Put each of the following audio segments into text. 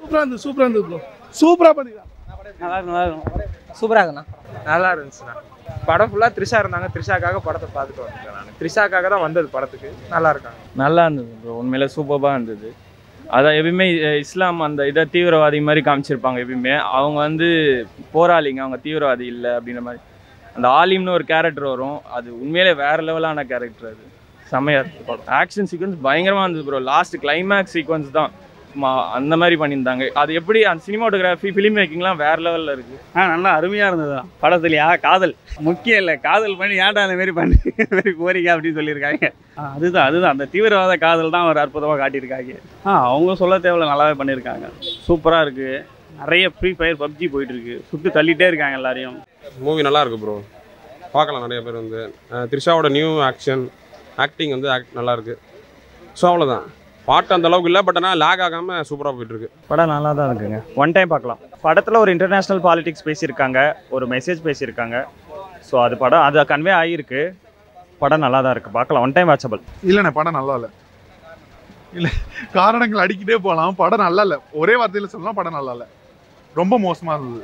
சூப்பராக இருந்தது சூப்பராக இருந்தது ப்ரோ சூப்பராக பண்ணிக்கலாம் நல்லா இருக்கும் நல்லா இருக்கும் சூப்பராக இருக்குண்ணா நல்லா இருந்துச்சுண்ணா படம் ஃபுல்லாக த்ரிஷா இருந்தாங்க த்ரிஷாக்காக படத்தை பார்த்துட்டு வந்துட்டேன் நான் த்ரிஷாக்காக தான் வந்தது படத்துக்கு நல்லா இருக்காங்க நல்லா இருந்தது ப்ரோ உண்மையில சூப்பராக இருந்தது அதான் எப்பயுமே அஹ், இஸ்லாம் அந்த இதை தீவிரவாதி மாதிரி காமிச்சிருப்பாங்க எப்பயுமே அவங்க வந்து போராளிங்க அவங்க தீவிரவாதி இல்லை அப்படின்ற மாதிரி அந்த ஆலிம்னு ஒரு கேரக்டர் வரும் அது உண்மையிலே வேற லெவலான கேரக்டர் அது செமையாக இருக்கு படம் ஆக்ஷன் சீக்வன்ஸ் பயங்கரமாக இருந்தது ப்ரோ லாஸ்ட் கிளைமேக்ஸ் சீக்வன்ஸ் தான் சும்மா அந்த மாதிரி பண்ணியிருந்தாங்க அது எப்படி அந்த சினிமாட்டோகிராஃபி ஃபிலிம் மேக்கிங்லாம் வேற லெவலில் இருக்குது ஆ நல்லா அருமையாக இருந்தது படத்துலையா காதல் முக்கியம் இல்லை காதல் பண்ணி ஏன்டா அந்த மாதிரி பண்ணி இந்த மாதிரி போறீங்க அப்படின்னு சொல்லியிருக்காங்க ஆ அதுதான் அதுதான் அந்த தீவிரவாத காதல் தான் ஒரு அற்புதமாக காட்டியிருக்காங்க ஆ அவங்க சொல்ல தேவையில்ல நல்லாவே பண்ணியிருக்காங்க சூப்பராக இருக்குது நிறைய ஃப்ரீ ஃபயர் பப்ஜி போயிட்டுருக்கு சுட்டு தள்ளிட்டே இருக்காங்க எல்லாரையும் மூவி நல்லா இருக்கு ப்ரோ பார்க்கலாம் நிறைய பேர் வந்து அஹ் த்ரிஷாவோட நியூ ஆக்ஷன் ஆக்டிங் வந்து ஆக்ட் நல்லா இருக்கு ஸோ அவ்வளோதான் பாட்டு அந்த அளவுக்கு இல்லை பட் ஆனால் லேக் ஆகாமல் சூப்பராக போயிட்டு இருக்கு படம் நல்லா தான் இருக்குங்க ஒன் டைம் பார்க்கலாம் படத்தில் ஒரு இன்டர்நேஷ்னல் பாலிடிக்ஸ் பேசியிருக்காங்க ஒரு மெசேஜ் பேசியிருக்காங்க ஸோ அது படம் அது கன்வே ஆகியிருக்கு படம் நல்லா தான் இருக்குது பார்க்கலாம் ஒன் டைம் வாட்சபிள் இல்லைண்ணே படம் நல்லா இல்லை இல்லை காரணங்கள் அடிக்கிட்டே போகலாம் படம் நல்லா இல்லை ஒரே வார்த்தையில் சொல்லலாம் படம் நல்லா இல்லை ரொம்ப மோசமாக இருந்தது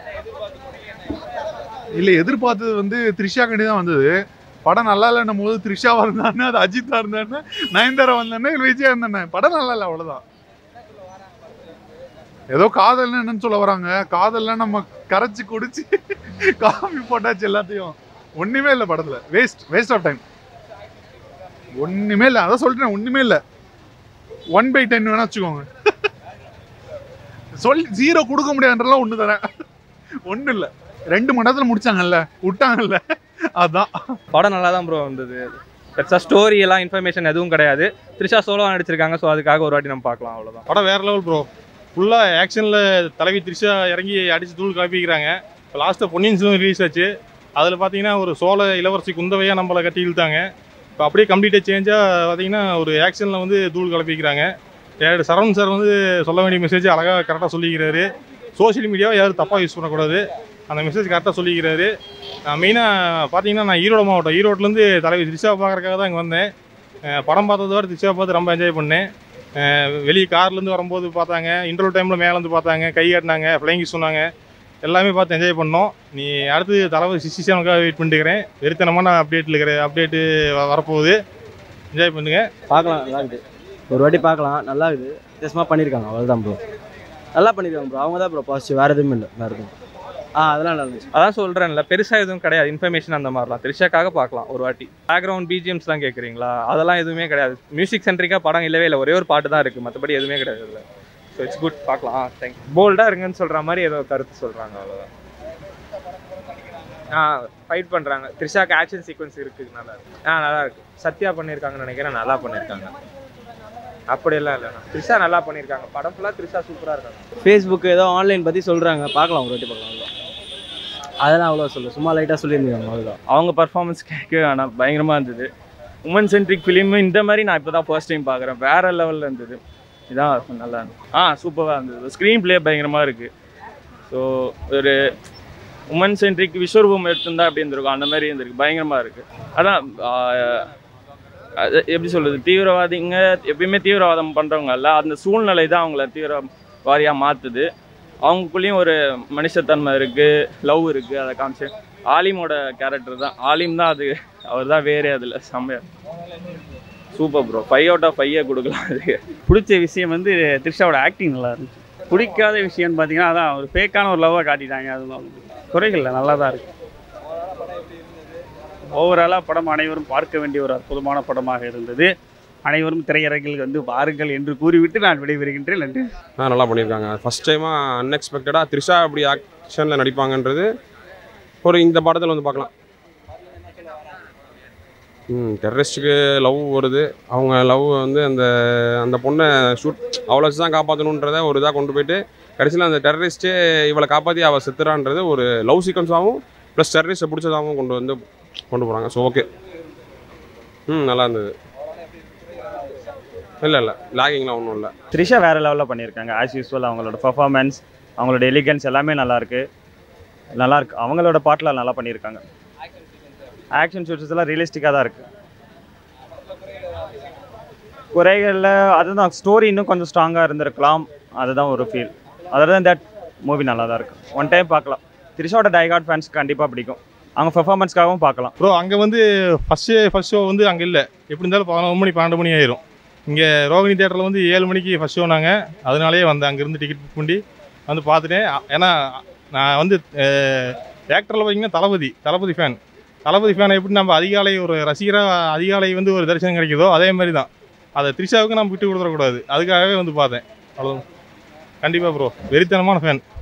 இல்லை எதிர்பார்த்தது வந்து த்ரிஷா கண்டி தான் வந்தது படம் நல்லா இல்லைன்னும் போது த்ரிஷாவா இருந்தானே அது அஜித்தா இருந்தானே நயன்தாரா வந்தானே இல்லை விஜயா இருந்தானே படம் நல்லா இல்லை அவ்வளோதான் ஏதோ காதல்னு என்னன்னு சொல்ல வராங்க காதல்ல நம்ம கரைச்சு குடிச்சு காஃபி போட்டாச்சு எல்லாத்தையும் ஒண்ணுமே இல்லை படத்துல வேஸ்ட் வேஸ்ட் ஆஃப் டைம் ஒண்ணுமே இல்லை அதான் சொல்லிட்டேன் ஒண்ணுமே இல்லை ஒன் பை டென் வேணா வச்சுக்கோங்க சொல் ஜீரோ கொடுக்க முடியாதுன்றலாம் ஒன்று தரேன் ஒன்றும் இல்லை ரெண்டு மணி நேரத்தில் முடிச்சாங்கல்ல விட்டாங்கல்ல அதான் படம் நல்லா தான் ப்ரோ வந்தது பெருசாக ஸ்டோரி எல்லாம் இன்ஃபர்மேஷன் எதுவும் கிடையாது த்ரிஷா சோலோ நடிச்சிருக்காங்க ஸோ அதுக்காக ஒரு வாட்டி நம்ம பார்க்கலாம் அவ்வளோதான் படம் வேற லெவல் ப்ரோ ஃபுல்லாக ஆக்ஷனில் தலைவி த்ரிஷா இறங்கி அடித்து தூள் காப்பிக்கிறாங்க இப்போ லாஸ்ட்டாக பொன்னியின் செல்வன் ரிலீஸ் ஆச்சு அதில் பார்த்தீங்கன்னா ஒரு சோழ இளவரசி குந்தவையாக நம்மளை கட்டி இழுத்தாங்க இப்போ அப்படியே கம்ப்ளீட்டாக சேஞ்சாக பார்த்தீங்கன்னா ஒரு ஆக்ஷனில் வந்து தூள் கலப்பிக்கிறாங்க யாரு சரவணன் சார் வந்து சொல்ல வேண்டிய மெசேஜ் அழகாக கரெக்டாக சொல்லிக்கிறாரு சோஷியல் மீடியாவை யாரும் தப்பாக யூஸ் பண்ணக்கூடாது அந்த மெசேஜ் கரெக்டாக சொல்லிக்கிறாரு மெயினாக பார்த்தீங்கன்னா நான் ஈரோடு மாவட்டம் ஈரோட்லேருந்து தலைவி த்ரிஷா பார்க்குறக்காக தான் இங்கே வந்தேன் அஹ் படம் பார்த்ததை விட த்ரிஷா பார்த்து ரொம்ப என்ஜாய் பண்ணேன் வெளியே கார்லேருந்து வரும்போது பார்த்தாங்க இன்டர்வல் டைமில் மேலேருந்து பார்த்தாங்க கை காட்டினாங்க ஃப்ளைங் சொன்னாங்க எல்லாமே பார்த்து என்ஜாய் பண்ணோம் நீ அடுத்து தலைவர் சிசிசனுக்காக வெயிட் பண்ணிட்டுக்கிறேன் வெறித்தனமான அப்டேட்டில் இருக்கிற அப்டேட்டு வரப்போகுது என்ஜாய் பண்ணுங்க பார்க்கலாம் நல்லா இருக்குது ஒரு வாட்டி பார்க்கலாம் நல்லா இருக்குது வித்தியாசமாக பண்ணியிருக்காங்க அவ்வளோதான் ப்ரோ நல்லா பண்ணியிருக்காங்க ப்ரோ அவங்க தான் ப்ரோ பாசிட்டிவ் வேறு எதுவும் இல்லை வேறு எதுவும் ஆ அதெல்லாம் நல்லா இருந்துச்சு அதான் சொல்கிறேன்ல பெருசாக எதுவும் கிடையாது இன்ஃபர்மேஷன் அந்த மாதிரிலாம் த்ரிஷாக்காக பார்க்கலாம் ஒரு வாட்டி பேக்ரவுண்ட் பிஜிஎம்ஸ்லாம் கேட்குறீங்களா அதெல்லாம் எதுவுமே கிடையாது மியூசிக் சென்ட்ரிக்காக படம் இல்லவே இல்லை ஒரே ஒரு பாட்டு தான் இருக்குது மற்றபடி எதுவுமே கிடையாது இதில் ஸோ இட்ஸ் குட் பார்க்கலாம் ஆ தேங்க் போல்டாக இருங்கன்னு சொல்கிற மாதிரி ஏதோ கருத்து சொல்கிறாங்க அவ்வளோதான் ஆ ஃபைட் பண்ணுறாங்க த்ரிஷாக்கு ஆக்ஷன் சீக்வன்ஸ் இருக்குது நல்லா இருக்கு ஆ நல்லா இருக்கு சத்யா பண்ணியிருக்காங்கன்னு நினைக்கிறேன் நல்லா பண்ணியிருக்காங்க அப்படியெல்லாம் இல்லைண்ணா த்ரிஷா நல்லா பண்ணியிருக்காங்க படம் ஃபுல்லாக த்ரிஷா சூப்பராக இருக்காங்க ஃபேஸ்புக் ஏதோ ஆன்லைன் பற்றி சொல்கிறாங்க பார்க்கலாம் ஒரு வாட்டி பார்க்கலாம் அவ்வளோதான் அதெல்லாம் அவ்வளோ சொல்லு சும்மா லைட்டாக சொல்லியிருந்தாங்க அவ்வளோதான் அவங்க பர்ஃபார்மன்ஸ் கேட்க ஆனால் பயங்கரமாக இருந்தது உமன் சென்ட்ரிக் ஃபிலிம் இந்த மாதிரி நான் இப்போ தான் ஃபர்ஸ்ட் டைம் பார்க்குறேன் வேற லெவலில் இருந்தது இதான் நல்லா இருந்தது ஆ சூப்பராக இருந்தது ஸ்க்ரீன் ப்ளே பயங்கரமாக இருக்குது ஸோ ஒரு உமன் சென்ட்ரிக் விஸ்வரூபம் எடுத்திருந்தா அப்படி இருந்திருக்கும் அந்த மாதிரி இருந்திருக்கு பயங்கரமாக இருக்குது அதான் ஆ, அது எப்படி சொல்கிறது தீவிரவாதிங்க எப்பயுமே தீவிரவாதம் பண்ணுறவங்க அந்த சூழ்நிலை தான் அவங்கள தீவிரவாதியாக மாற்றுது அவங்களுக்குள்ளேயும் ஒரு மனுஷத்தன்மை இருக்குது லவ் இருக்குது அதை காமிச்சு ஆலிமோட கேரக்டர் தான் ஆலிம் தான் அது அவர் தான் வேறே அதில் செம்மையா super bro five out of ஃபைவே கொடுக்கலாம் அதுக்கு பிடிச்ச விஷயம் வந்து த்ரிஷாவோட ஆக்டிங் நல்லா இருந்துச்சு பிடிக்காத விஷயம்னு பார்த்தீங்கன்னா அதான் ஒரு ஃபேக்கான ஒரு லவ்வாக காட்டிட்டாங்க அது குறைகள் இல்லை நல்லா தான் இருக்கு ஓவராலாக படம் அனைவரும் பார்க்க வேண்டிய ஒரு அற்புதமான படமாக இருந்தது அனைவரும் திரையரங்கில் வந்து பாருங்கள் என்று கூறிவிட்டு நான் விடைபெறுகின்றேன் நன்றி ஆ நல்லா பண்ணியிருக்காங்க ஃபஸ்ட் டைமாக அன்எக்ஸ்பெக்டடாக த்ரிஷா அப்படி ஆக்ஷனில் நடிப்பாங்கன்றது ஒரு இந்த படத்தில் வந்து பார்க்கலாம் ம் டெரரிஸ்ட்டுக்கு லவ் வருது அவங்க லவ் வந்து அந்த அந்த பொண்ணை ஷூட் அவளை வச்சு தான் காப்பாற்றணுன்றத ஒரு இதாக கொண்டு போயிட்டு கடைசியில் அந்த டெரரிஸ்ட்டே இவளை காப்பாற்றி அவள் செத்துறான்றது ஒரு லவ் சீக்வன்ஸாகவும் ப்ளஸ் டெரரிஸ்ட்டை பிடிச்சதாகவும் கொண்டு வந்து கொண்டு போகிறாங்க ஸோ ஓகே ம் நல்லா இருந்தது இல்லை இல்லை லாகிங்லாம் ஒன்றும் இல்லை த்ரிஷா வேற லெவலில் பண்ணியிருக்காங்க ஆஸ் யூஸ்வல் அவங்களோட பர்ஃபார்மன்ஸ் அவங்களோட எலிகன்ஸ் எல்லாமே நல்லா இருக்கு நல்லா இருக்கு அவங்களோட பாட்டில் நல்லா பண்ணியிருக்காங்க ஆக்ஷன் ஷூட்ஸ் எல்லாம் ரியலிஸ்டிக்காக தான் இருக்கு குறைகளில் அதுதான் ஸ்டோரி இன்னும் கொஞ்சம் ஸ்ட்ராங்காக இருந்திருக்கலாம் அதுதான் ஒரு feel other than that movie நல்லா தான் இருக்கும் ஒன் டைம் பார்க்கலாம் த்ரிஷாவோட டைகாட் ஃபேன்ஸ் கண்டிப்பாக பிடிக்கும் அவங்க பெர்ஃபார்மன்ஸ்க்காகவும் பார்க்கலாம் ப்ரோ அங்கே வந்து ஃபஸ்ட் ஃபஸ்ட் ஷோ வந்து அங்கே இல்லை எப்படி இருந்தாலும் பதினொரு மணி பன்னெண்டு மணி ஆயிரும் இங்கே ரோகிணி தேட்டரில் வந்து ஏழு மணிக்கு ஃபஸ்ட் ஷோ நாங்கள் அதனாலேயே வந்தேன் அங்கேருந்து டிக்கெட் புக் பண்ணி வந்து பார்த்துட்டேன் அ- ஏன்னா நான் வந்து தேட்டரில் பார்த்தீங்கன்னா தளபதி தளபதி ஃபேன் தளபதி ஃபேனை எப்படி நம்ம அதிகாலை ஒரு ரசிகராக அதிகாலை வந்து ஒரு தரிசனம் கிடைக்குதோ அதே மாதிரி தான் அதை த்ரிஷாவுக்கு நம்ம விட்டு கொடுத்துடக்கூடாது அதுக்காகவே வந்து பார்த்தேன் அவ்வளோ கண்டிப்பாக ப்ரோ வெறித்தனமான ஃபேன்